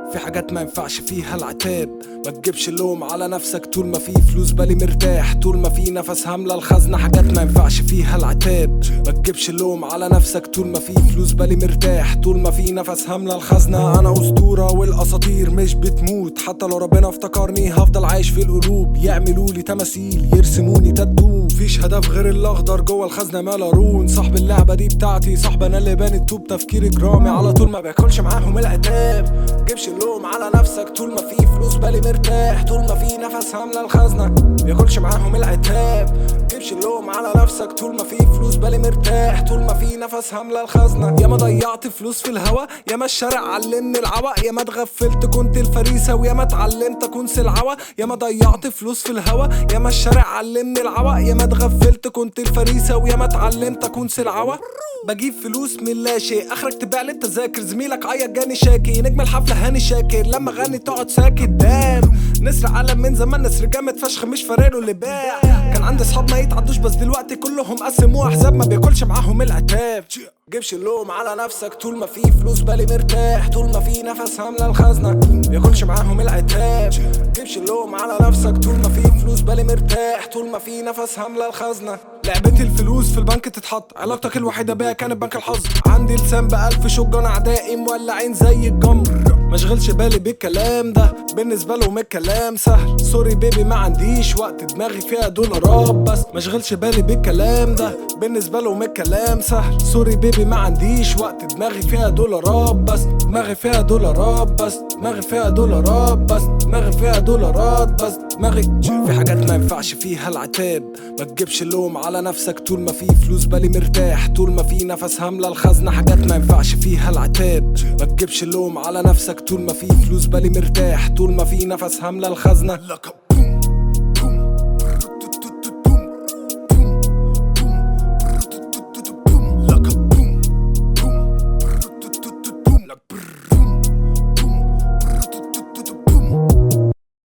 في حاجات ما ينفعش فيها العتاب ما تجيبش اللوم على نفسك طول ما في فلوس بالي مرتاح طول ما في نفس هاملة الخزنة حاجات ما ينفعش فيها العتاب ما تجيبش اللوم على نفسك طول ما في فلوس بالي مرتاح طول ما في نفس هاملة الخزنة انا اسطورة والاساطير مش بتموت حتى لو ربنا افتكرني هفضل عايش في القلوب يعملوا لي تماثيل يرسموني تاتو مفيش هدف غير الاخضر جوه الخزنة مالارون صاحب اللعبة دي بتاعتي صاحب انا اللي باني التوب تفكيري جرامي على طول ما باكلش معاهم العتاب جيبش اللوم على نفسك طول ما في فلوس بالي مرتاح طول ما في نفس هاملة الخزنة بياكلش معاهم العتاب جيبش اللوم على نفسك طول ما في فلوس بالي مرتاح طول ما في نفس هاملة الخزنة يا ما ضيعت فلوس في الهوا يا ما الشارع علمني العوق يا ما اتغفلت كنت الفريسة ويا ما اتعلمت اكون سلعوة يا ما ضيعت فلوس في الهوا يا ما الشارع علمني العوق يا ما اتغفلت كنت الفريسة ويا ما اتعلمت اكون سلعوة بجيب فلوس من لا شيء اخرك تبيع لي التذاكر زميلك عيط جاني شاكي نجم الحفله هاني شاكر لما غني تقعد ساكت دام نسر عالم من زمان نسر جامد فشخ مش فارق له اللي باع كان عندي اصحاب ما يتعدوش بس دلوقتي كلهم قسموا احزاب ما بياكلش معاهم العتاب جيبش اللوم على نفسك طول ما في فلوس بالي مرتاح طول ما في نفس هاملة الخزنة بياكلش معاهم العتاب جيبش اللوم على نفسك طول ما في فلوس بالي مرتاح طول ما في نفس هاملة الخزنة لعبتي الفلوس في البنك تتحط علاقتك الوحيدة بيها كانت بنك الحظ عندي لسان بألف شجن أعدائي مولعين زي الجمر مشغلش بالي بالكلام ده بالنسبة لهم الكلام سهل سوري بيبي ما عنديش وقت دماغي فيها دولارات بس مشغلش بالي بالكلام ده بالنسبة لهم الكلام سهل سوري بيبي ما عنديش وقت دماغي فيها دولارات بس دماغي فيها دولارات بس دماغي فيها دولارات بس دماغي فيها دولارات بس دماغي في حاجات ما ينفعش فيها العتاب ما تجيبش اللوم على نفسك طول ما في فلوس بالي مرتاح طول ما في نفس هاملة الخزنة حاجات ما ينفعش فيها العتاب ما تجيبش اللوم على نفسك طول ما في فلوس بالي مرتاح طول ما في نفس هاملة الخزنة